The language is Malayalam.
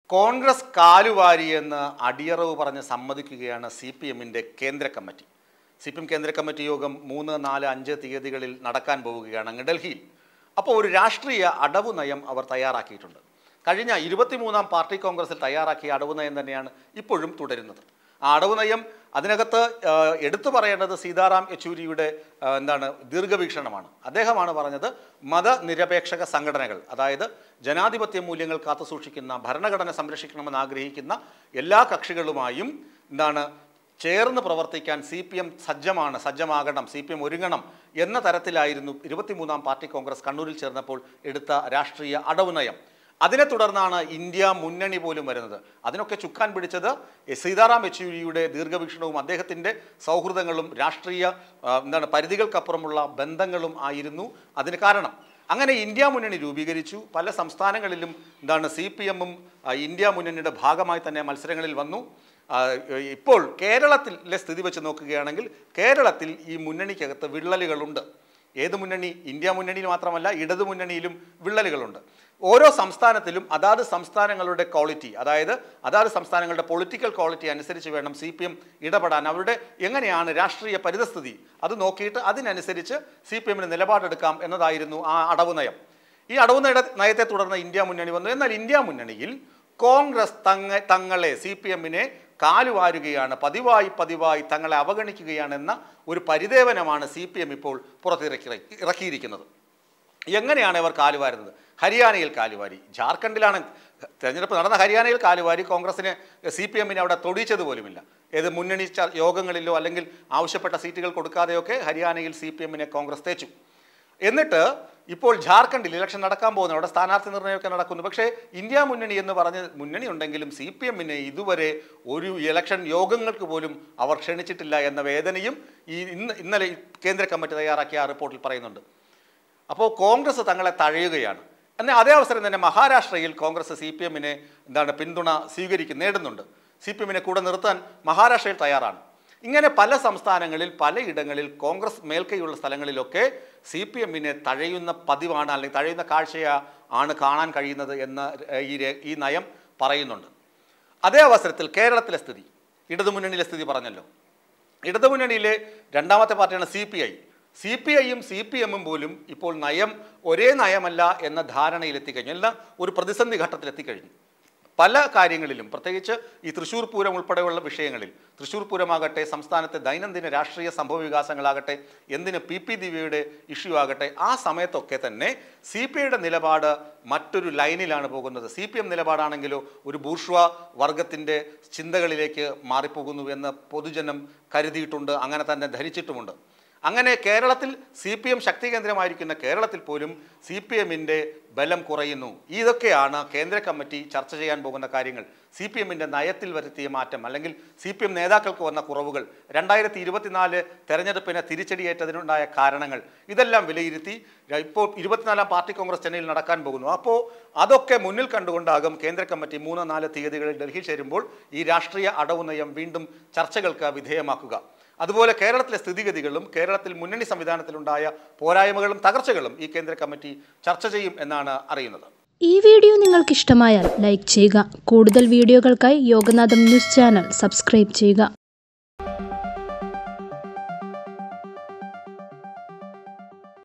കോൺഗ്രസ് കാലുവാരിയെന്ന് അടിയറവ് പറഞ്ഞ് സമ്മതിക്കുകയാണ് സി പി എമ്മിൻ്റെ കേന്ദ്ര കമ്മിറ്റി സി പി എം കേന്ദ്ര കമ്മിറ്റി യോഗം മൂന്ന് നാല് അഞ്ച് തീയതികളിൽ നടക്കാൻ പോവുകയാണ് അങ്ങ് ഡൽഹിയിൽ അപ്പോൾ ഒരു രാഷ്ട്രീയ അടവ് നയം അവർ തയ്യാറാക്കിയിട്ടുണ്ട് കഴിഞ്ഞ ഇരുപത്തിമൂന്നാം പാർട്ടി കോൺഗ്രസിൽ തയ്യാറാക്കിയ അടവ് നയം തന്നെയാണ് ഇപ്പോഴും തുടരുന്നത് ആ അടവ് നയം അതിനകത്ത് ആ, എടുത്തു പറയേണ്ടത് സീതാറാം യെച്ചൂരിയുടെ ആ, എന്താണ് ദീർഘവീക്ഷണമാണ് അദ്ദേഹമാണ് പറഞ്ഞത് മതനിരപേക്ഷക സംഘടനകൾ അതായത് ജനാധിപത്യ മൂല്യങ്ങൾ കാത്തുസൂക്ഷിക്കുന്ന ഭരണഘടന സംരക്ഷിക്കണമെന്ന് ആഗ്രഹിക്കുന്ന എല്ലാ കക്ഷികളുമായും എന്താണ് ചേർന്ന് പ്രവർത്തിക്കാൻ സി പി എം സജ്ജമാണ് സജ്ജമാകണം സി പി എം ഒരുങ്ങണം എന്ന തരത്തിലായിരുന്നു ഇരുപത്തിമൂന്നാം പാർട്ടി കോൺഗ്രസ് കണ്ണൂരിൽ ചേർന്നപ്പോൾ എടുത്ത രാഷ്ട്രീയ അടവ് നയം അതിനെ തുടർന്നാണ് ഇന്ത്യ മുന്നണി പോലും വരുന്നത് അതിനൊക്കെ ചുക്കാൻ പിടിച്ചത് സീതാറാം യെച്ചൂരിയുടെ ദീർഘവീക്ഷണവും അദ്ദേഹത്തിൻ്റെ സൗഹൃദങ്ങളും രാഷ്ട്രീയ ആ, എന്താണ് പരിധികൾക്കപ്പുറമുള്ള ബന്ധങ്ങളും ആയിരുന്നു അതിന് കാരണം അങ്ങനെ ഇന്ത്യ മുന്നണി രൂപീകരിച്ചു പല സംസ്ഥാനങ്ങളിലും എന്താണ് സി പി എമ്മും ഇന്ത്യ മുന്നണിയുടെ ഭാഗമായി തന്നെ മത്സരങ്ങളിൽ വന്നു ആ, ഇപ്പോൾ കേരളത്തിലെ സ്ഥിതി വെച്ച് നോക്കുകയാണെങ്കിൽ കേരളത്തിൽ ഈ മുന്നണിക്കകത്ത് വിള്ളലുകളുണ്ട് ഏത് മുന്നണി ഇന്ത്യ മുന്നണിയിൽ മാത്രമല്ല ഇടതു മുന്നണിയിലും വിള്ളലുകളുണ്ട് ഓരോ സംസ്ഥാനത്തിലും അതാത് സംസ്ഥാനങ്ങളുടെ ക്വാളിറ്റി അതായത് അതാത് സംസ്ഥാനങ്ങളുടെ പൊളിറ്റിക്കൽ ക്വാളിറ്റി അനുസരിച്ച് വേണം സി പി എം ഇടപെടാൻ അവരുടെ എങ്ങനെയാണ് രാഷ്ട്രീയ പരിതസ്ഥിതി അത് നോക്കിയിട്ട് അതിനനുസരിച്ച് സി പി എമ്മിന് നിലപാടെടുക്കാം എന്നതായിരുന്നു ആ അടവ് നയം ഈ അടവ് നയ നയത്തെ തുടർന്ന് ഇന്ത്യ മുന്നണി വന്നു എന്നാൽ ഇന്ത്യ മുന്നണിയിൽ കോൺഗ്രസ് തങ്ങ തങ്ങളെ സി പി എമ്മിനെ കാലുവാരുകയാണ് പതിവായി പതിവായി തങ്ങളെ അവഗണിക്കുകയാണെന്ന ഒരു പരിദേവനമാണ് സി പി എം ഇപ്പോൾ പുറത്തിറക്കി ഇറക്കിയിരിക്കുന്നത് എങ്ങനെയാണ് ഇവർ കാലുവാരുന്നത് ഹരിയാനയിൽ കാലുവാരി ജാർഖണ്ഡിലാണ് തെരഞ്ഞെടുപ്പ് നടന്ന ഹരിയാനയിൽ കാലുവാരി കോൺഗ്രസിന് സി പി എമ്മിനെ അവിടെ തൊടിയിച്ചത് പോലുമില്ല ഏത് മുന്നണി ച- യോഗങ്ങളിലോ അല്ലെങ്കിൽ ആവശ്യപ്പെട്ട സീറ്റുകൾ കൊടുക്കാതെയൊക്കെ ഹരിയാനയിൽ സി പി എമ്മിനെ കോൺഗ്രസ് തേച്ചു എന്നിട്ട് ഇപ്പോൾ ജാർഖണ്ഡിൽ ഇലക്ഷൻ നടക്കാൻ പോകുന്നു അവിടെ സ്ഥാനാർത്ഥി നിർണ്ണയമൊക്കെ നടക്കുന്നു പക്ഷേ ഇന്ത്യ മുന്നണി എന്ന് പറഞ്ഞ് മുന്നണി ഉണ്ടെങ്കിലും സി പി എമ്മിനെ ഇതുവരെ ഒരു ഇലക്ഷൻ യോഗങ്ങൾക്ക് പോലും അവർ ക്ഷണിച്ചിട്ടില്ല എന്ന വേദനയും ഈ ഇന്ന് ഇന്നലെ ഈ കേന്ദ്ര കമ്മിറ്റി തയ്യാറാക്കിയ ആ റിപ്പോർട്ടിൽ പറയുന്നുണ്ട് അപ്പോൾ കോൺഗ്രസ് തങ്ങളെ തഴയുകയാണ് എന്നാൽ അതേ അവസരം തന്നെ മഹാരാഷ്ട്രയിൽ കോൺഗ്രസ് സി പി എമ്മിനെ എന്താണ് പിന്തുണ സ്വീകരിക്കും നേടുന്നുണ്ട് സി പി എമ്മിനെ കൂടെ നിർത്താൻ മഹാരാഷ്ട്രയിൽ തയ്യാറാണ് ഇങ്ങനെ പല സംസ്ഥാനങ്ങളിൽ പലയിടങ്ങളിൽ കോൺഗ്രസ് മേൽക്കൈയുള്ള സ്ഥലങ്ങളിലൊക്കെ സി പി എമ്മിനെ തഴയുന്ന പതിവാണ് അല്ലെങ്കിൽ തഴയുന്ന കാഴ്ചയാ ആണ് കാണാൻ കഴിയുന്നത് എന്ന് ഈ രേ- ഈ നയം പറയുന്നുണ്ട് അതേ അവസരത്തിൽ കേരളത്തിലെ സ്ഥിതി ഇടതുമുന്നണിയിലെ സ്ഥിതി പറഞ്ഞല്ലോ ഇടതുമുന്നണിയിലെ രണ്ടാമത്തെ പാർട്ടിയാണ് C P I C P ഐയും സി പി എമ്മും പോലും ഇപ്പോൾ നയം ഒരേ നയമല്ല എന്ന ധാരണയിലെത്തിക്കഴിഞ്ഞു എല്ലാം ഒരു പ്രതിസന്ധി ഘട്ടത്തിലെത്തിക്കഴിഞ്ഞു പല കാര്യങ്ങളിലും പ്രത്യേകിച്ച് ഈ തൃശ്ശൂർ പൂരം ഉൾപ്പെടെയുള്ള വിഷയങ്ങളിൽ തൃശ്ശൂർ പൂരമാകട്ടെ സംസ്ഥാനത്തെ ദൈനംദിന രാഷ്ട്രീയ സംഭവ വികാസങ്ങളാകട്ടെ എന്തിന് പി പി ദിവ്യയുടെ ഇഷ്യൂ ആകട്ടെ ആ സമയത്തൊക്കെ തന്നെ സി പി ഐയുടെ നിലപാട് മറ്റൊരു ലൈനിലാണ് പോകുന്നത് സി പി എം നിലപാടാണെങ്കിലോ ഒരു ബൂർഷ്വ വർഗത്തിൻ്റെ ചിന്തകളിലേക്ക് മാറിപ്പോകുന്നു എന്ന് പൊതുജനം കരുതിയിട്ടുണ്ട് അങ്ങനെ തന്നെ ധരിച്ചിട്ടുമുണ്ട് അങ്ങനെ കേരളത്തിൽ സി പി എം ശക്തി കേന്ദ്രമായിരിക്കുന്ന കേരളത്തിൽ പോലും സി പി എമ്മിൻ്റെ ബലം കുറയുന്നു ഇതൊക്കെയാണ് കേന്ദ്ര കമ്മിറ്റി ചർച്ച ചെയ്യാൻ പോകുന്ന കാര്യങ്ങൾ സി പി എമ്മിൻ്റെ നയത്തിൽ വരുത്തിയ മാറ്റം അല്ലെങ്കിൽ സി പി എം നേതാക്കൾക്ക് വന്ന കുറവുകൾ രണ്ടായിരത്തി ഇരുപത്തിനാല് തെരഞ്ഞെടുപ്പിന് തിരിച്ചടിയേറ്റതിനുണ്ടായ കാരണങ്ങൾ ഇതെല്ലാം വിലയിരുത്തി ഇപ്പോൾ ഇരുപത്തിനാലാം പാർട്ടി കോൺഗ്രസ് ചെന്നൈയിൽ നടക്കാൻ പോകുന്നു അപ്പോൾ അതൊക്കെ മുന്നിൽ കണ്ടുകൊണ്ടാകും കേന്ദ്ര കമ്മിറ്റി മൂന്ന് നാല് തീയതികളിൽ ഡൽഹി ചേരുമ്പോൾ ഈ രാഷ്ട്രീയ അടവ് നയം വീണ്ടും ചർച്ചകൾക്ക് വിധേയമാക്കുക അതുപോലെ കേരളത്തിലെ സ്ഥിതിഗതികളും കേരളത്തിൽ മുന്നണി സംവിധാനത്തിലുണ്ടായ പോരായ്മകളും തകർച്ചകളും ഈ കേന്ദ്ര കമ്മിറ്റി ചർച്ച ചെയ്യും എന്നാണ് അറിയുന്നത് ഈ വീഡിയോ നിങ്ങൾക്ക് ഇഷ്ടമായാൽ ലൈക്ക് ചെയ്യുക കൂടുതൽ വീഡിയോകൾക്കായി യോഗനാഥം ന്യൂസ് ചാനൽ സബ്സ്ക്രൈബ് ചെയ്യുക